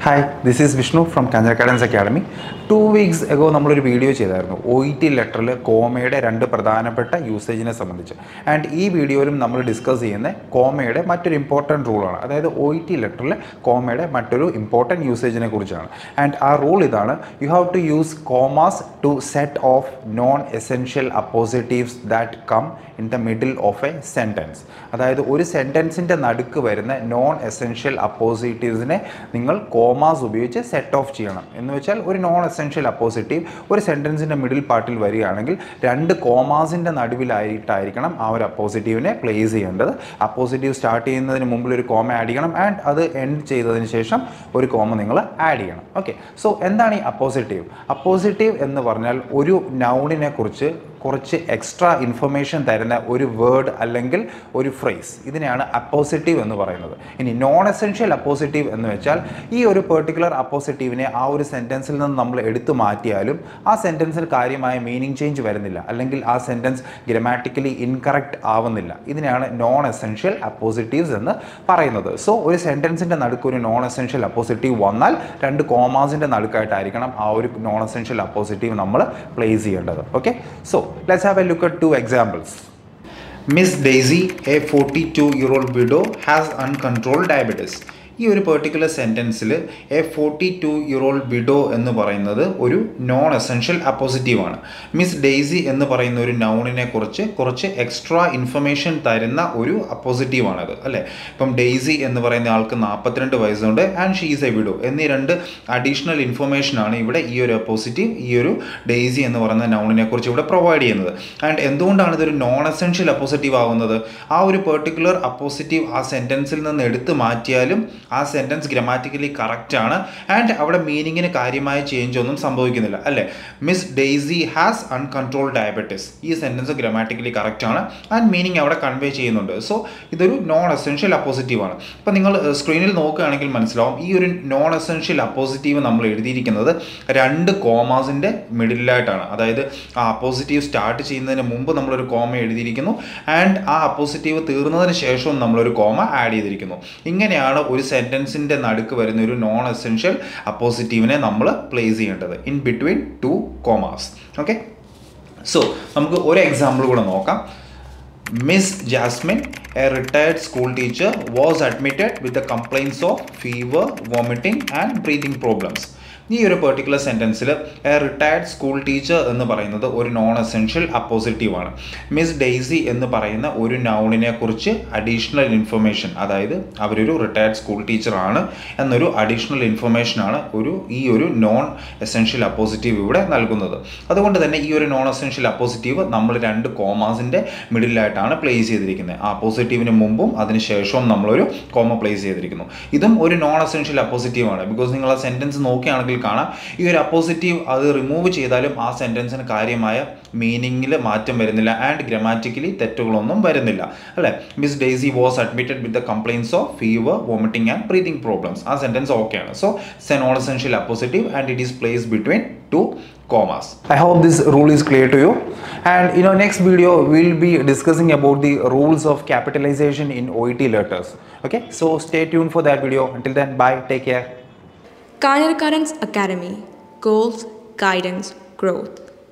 Hi this is Vishnu from കാഞ്ഞർ gardens academy two weeks ago നമ്മളൊരു video ചെയ്തായിരുന്നു O E T ലെറ്ററിൽ കോമയുടെ രണ്ട് പ്രധാനപ്പെട്ട യൂസേജിനെ സംബന്ധിച്ച് ആൻഡ് ഈ വീഡിയോയിലും നമ്മൾ ഡിസ്കസ് ചെയ്യുന്ന കോമയുടെ മറ്റൊരു ഇമ്പോർട്ടൻറ്റ് റൂളാണ് അതായത് ഒ ഇ ടി ലെറ്ററിൽ കോമയുടെ മറ്റൊരു ഇമ്പോർട്ടൻറ്റ് യൂസേജിനെ കുറിച്ചാണ് ആൻഡ് ആ റൂൾ ഇതാണ് you have to use commas to set off non essential appositives that come in the middle of a sentence അതായത് ഒരു സെൻറ്റൻസിൻ്റെ നടുക്ക് വരുന്ന നോൺ എസെൻഷ്യൽ അപ്പോസിറ്റീവ്സിനെ നിങ്ങൾ കോമാസ് ഉപയോഗിച്ച് സെറ്റ് ഓഫ് ചെയ്യണം എന്ന് വെച്ചാൽ ഒരു നോൺ എസെൻഷ്യൽ അപ്പോസിറ്റീവ് ഒരു സെൻറ്റൻസിൻ്റെ മിഡിൽ പാർട്ടിൽ വരികയാണെങ്കിൽ രണ്ട് കോമാസിൻ്റെ നടുവിലായിട്ടായിരിക്കണം ആ ഒരു അപ്പോസിറ്റീവിനെ പ്ലേസ് ചെയ്യേണ്ടത് അപ്പോസിറ്റീവ് സ്റ്റാർട്ട് ചെയ്യുന്നതിന് മുമ്പിൽ ഒരു കോമ ആഡ് ചെയ്യണം ആൻഡ് അത് എൻഡ് ചെയ്തതിന് ശേഷം ഒരു കോമ നിങ്ങൾ ആഡ് ചെയ്യണം ഓക്കെ സോ എന്താണ് ഈ അപ്പോസിറ്റീവ് അപ്പോസിറ്റീവ് എന്ന് പറഞ്ഞാൽ ഒരു നൗണിനെ കുറിച്ച് കുറച്ച് എക്സ്ട്രാ ഇൻഫർമേഷൻ തരുന്ന ഒരു വേർഡ് അല്ലെങ്കിൽ ഒരു ഫ്രേസ് ഇതിനെയാണ് അപ്പോസിറ്റീവ് എന്ന് പറയുന്നത് ഇനി നോൺ എസെൻഷ്യൽ അപ്പോസിറ്റീവ് എന്ന് വെച്ചാൽ ഈ ഒരു പെർട്ടിക്കുലർ അപ്പോസിറ്റീവിനെ ആ ഒരു സെൻറ്റൻസിൽ നിന്ന് നമ്മൾ എടുത്തു മാറ്റിയാലും ആ സെൻറ്റൻസിൽ കാര്യമായ മീനിങ് ചേഞ്ച് വരുന്നില്ല അല്ലെങ്കിൽ ആ സെൻറ്റൻസ് ഗ്രമാറ്റിക്കലി ഇൻകറക്റ്റ് ആവുന്നില്ല ഇതിനെയാണ് നോൺ എസെൻഷ്യൽ അപ്പോസിറ്റീവ്സ് എന്ന് പറയുന്നത് സോ ഒരു സെൻറ്റൻസിൻ്റെ നടുക്ക് ഒരു നോൺ എസെൻഷ്യൽ അപ്പോസിറ്റീവ് വന്നാൽ രണ്ട് കോമാസിൻ്റെ നടുക്കായിട്ടായിരിക്കണം ആ ഒരു നോൺ എസെൻഷ്യൽ അപ്പോസിറ്റീവ് നമ്മൾ പ്ലേസ് ചെയ്യേണ്ടത് okay so let's have a look at two examples. Miss Daisy, a 42 year old widow, has uncontrolled diabetes. ഈ ഒരു പെർട്ടിക്കുലർ സെൻറ്റൻസിൽ a forty two year old widow എന്ന് പറയുന്നത് ഒരു നോൺ എസെൻഷ്യൽ അപ്പോസിറ്റീവ് ആണ് Miss Daisy എന്ന് പറയുന്ന ഒരു നൗണിനെ കുറിച്ച് കുറച്ച് എക്സ്ട്രാ ഇൻഫർമേഷൻ തരുന്ന ഒരു അപ്പോസിറ്റീവ് ആണത് അല്ലേ ഇപ്പം ഡെയ്സി എന്ന് പറയുന്ന ആൾക്ക് നാൽപ്പത്തിരണ്ട് വയസ്സുണ്ട് ആൻഡ് ഷീസ് എ വിഡോ എന്നീ രണ്ട് അഡീഷണൽ ഇൻഫർമേഷൻ ആണ് ഇവിടെ ഈ ഒരു അപ്പോസിറ്റീവ് ഈ ഒരു ഡെയ്സി എന്ന് പറയുന്ന നൗണിനെ കുറിച്ച് ഇവിടെ പ്രൊവൈഡ് ചെയ്യുന്നത് ആൻഡ് എന്തുകൊണ്ടാണ് ഇതൊരു നോൺ എസെൻഷ്യൽ അപ്പോസിറ്റീവ് ആവുന്നത് ആ ഒരു പെർട്ടിക്കുലർ അപ്പോസിറ്റീവ് ആ സെൻറ്റൻസിൽ നിന്ന് എടുത്തു മാറ്റിയാലും ആ സെൻറ്റൻസ് ഗ്രമാറ്റിക്കലി കറക്റ്റ് ആണ് ആൻഡ് അവിടെ മീനിങ്ങിന് കാര്യമായ ചേഞ്ച് ഒന്നും സംഭവിക്കുന്നില്ല അല്ലേ Miss Daisy has uncontrolled diabetes ഈ സെൻറ്റൻസ് ഗ്രമാറ്റിക്കലി കറക്റ്റ് ആണ് ആൻഡ് മീനിങ് അവിടെ കൺവേ ചെയ്യുന്നുണ്ട് സോ ഇതൊരു നോൺ എസെൻഷ്യൽ അപ്പോസിറ്റീവ് ആണ് ഇപ്പം നിങ്ങൾ സ്ക്രീനിൽ നോക്കുകയാണെങ്കിൽ മനസ്സിലാവും ഈ ഒരു നോൺ എസെൻഷ്യൽ അപ്പോസിറ്റീവ് നമ്മൾ എഴുതിയിരിക്കുന്നത് രണ്ട് കോമാസിൻ്റെ മിഡിലായിട്ടാണ് അതായത് ആ അപ്പോസിറ്റീവ് സ്റ്റാർട്ട് ചെയ്യുന്നതിന് മുമ്പ് നമ്മളൊരു കോമ എഴുതിയിരിക്കുന്നു ആൻഡ് ആ അപ്പോസിറ്റീവ് തീർന്നതിന് ശേഷവും നമ്മളൊരു കോമ ആഡ് ചെയ്തിരിക്കുന്നു ഇങ്ങനെയാണ് ഒരു സെൻറ്റൻസിൻ്റെ നടുക്ക് വരുന്ന ഒരു നോൺ എസെൻഷ്യൽ അപ്പോസിറ്റീവിനെ നമ്മൾ പ്ലേസ് ചെയ്യേണ്ടത് in between two commas okay so നമുക്ക് ഒരു എക്സാമ്പിൾ കൂടെ നോക്കാം Miss Jasmine a retired school teacher was admitted with the complaints of fever vomiting and breathing problems ഈ ഒരു പെർട്ടിക്കുലർ സെൻറ്റൻസിൽ എ റിട്ടയർഡ് സ്കൂൾ ടീച്ചർ എന്ന് പറയുന്നത് ഒരു നോൺ എസെൻഷ്യൽ അപ്പോസിറ്റീവ് ആണ് മിസ് ഡെയ്സി എന്ന് പറയുന്ന ഒരു നൗണിനെ കുറിച്ച് അഡീഷണൽ ഇൻഫർമേഷൻ അതായത് അവരൊരു റിട്ടയർഡ് സ്കൂൾ ടീച്ചറാണ് എന്നൊരു അഡീഷണൽ ഇൻഫർമേഷൻ ആണ് ഒരു ഈ ഒരു നോൺ എസെൻഷ്യൽ അപ്പോസിറ്റീവ് ഇവിടെ നൽകുന്നത് അതുകൊണ്ട് തന്നെ ഈ ഒരു നോൺ എസെൻഷ്യൽ അപ്പോസിറ്റീവ് നമ്മൾ രണ്ട് കോമാസിൻ്റെ മിഡിലായിട്ടാണ് പ്ലേസ് ചെയ്തിരിക്കുന്നത് ആ അപ്പോസിറ്റീവിന് മുമ്പും അതിന് ശേഷവും നമ്മളൊരു കോമ പ്ലേസ് ചെയ്തിരിക്കുന്നു ഇതും ഒരു നോൺ എസെൻഷ്യൽ അപ്പോസിറ്റീവ് ആണ് ബിക്കോസ് നിങ്ങൾ ആ സെൻറ്റൻസ് നോക്കുകയാണെങ്കിൽ കാണാം ഈ ഒരു അപ്പോസിറ്റീവ് അത് റിമൂവ് ചെയ്താലും ആ സെൻറ്റൻസിന് കാര്യമായ മീനിങ്ങിൽ മാറ്റം വരുന്നില്ല ആൻഡ് ഗ്രമാറ്റിക്കലി തെറ്റുകളൊന്നും വരുന്നില്ല അല്ലേ Miss Daisy was admitted with the complaints of fever vomiting and breathing problems ആ സെൻറ്റൻസ് ഓക്കെയാണ് സോ സെൻ non essential appositive and it is place between two commas. I hope this rule is clear to you. And in our next video, we'll be discussing about the rules of capitalization in OET letters. Okay, so stay tuned for that video. Until then, bye, take care. Kanyar Currents Academy Goals, Guidance, Growth.